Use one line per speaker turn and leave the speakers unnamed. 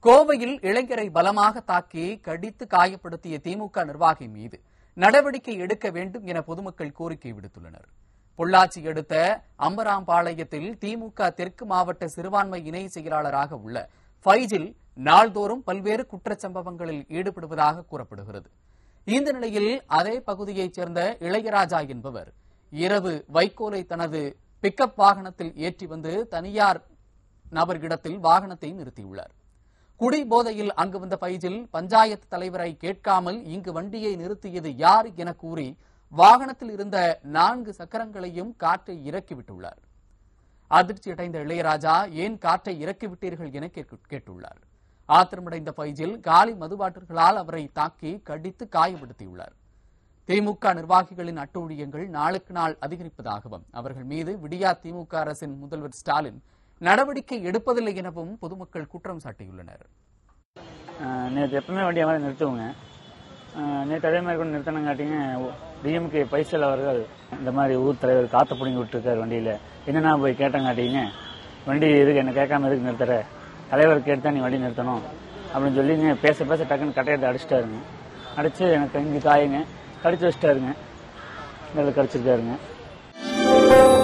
கோவையில் இளைஞரை பலமாக தாக்கி கடித்து காயப்படுத்திய திமுக நிர்வாகி மீது நடவடிக்கை எடுக்க வேண்டும் என பொதுமக்கள் கோரிக்கை விடுத்துள்ளனர் பொள்ளாச்சி அடுத்த அம்பராம்பாளையத்தில் திமுக தெற்கு மாவட்ட சிறுபான்மை இணை செயலாளராக உள்ள ஃபைஜில் நாள்தோறும் பல்வேறு குற்றச்சம்பவங்களில் ஈடுபடுவதாக கூறப்படுகிறது இந்த நிலையில் அதே பகுதியைச் சேர்ந்த இளையராஜா என்பவர் இரவு வைக்கோலை தனது பிக்கப் வாகனத்தில் ஏற்றி வந்து தனியார் நபர் இடத்தில் வாகனத்தை நிறுத்தியுள்ளார் குடி போதையில் அங்கு வந்த பைஜில் பஞ்சாயத்து தலைவரை கேட்காமல் இங்கு வண்டியை நிறுத்தியது யார் என கூறி வாகனத்தில் இருந்த நான்கு சக்கரங்களையும் காற்றை இறக்கிவிட்டுள்ளார் அதிர்ச்சியடைந்த இளையராஜா ஏன் காற்றை இறக்கிவிட்டீர்கள் என கேட்கு- கேட்டுள்ளார் ஆத்திரமடைந்த பைஜில் காலி மதுபாட்டர்களால் அவரை தாக்கி கடித்து காயப்படுத்தியுள்ளார் திமுக நிர்வாகிகளின் அட்டூழியங்கள் நாளுக்கு நாள் அதிகரிப்பதாகவும் அவர்கள் மீது விடியா திமுக அரசின் முதல்வர் ஸ்டாலின் நடவடிக்கை எடுப்பதில்லை எனவும் பொதுமக்கள் குற்றம் சாட்டியுள்ளனர்
நேற்று எப்பவுமே வண்டியை மாதிரி நிறுத்துவோங்க நேற்று அதே மாதிரி கூட நிறுத்தினங்காட்டிங்க டிஎம்கே பைசல் அவர்கள் இந்த மாதிரி ஊர் தலைவர் காத்த பிடிங்கி விட்டுருக்காரு வண்டியில் என்னன்னா போய் கேட்டங்காட்டிங்க வண்டி எதுக்கு என்ன கேட்காம எதுக்கு நிறுத்துற தலைவர் கேட்டு தான் நீ வண்டி நிறுத்தணும் அப்படின்னு சொல்லிங்க பேச பேச டக்குன்னு கட்டையத்தை அடிச்சிட்டாருங்க அடிச்சு எனக்கு இங்கே காயுங்க கடிச்சு வச்சிட்டாருங்க இதில் கடிச்சிருக்காருங்க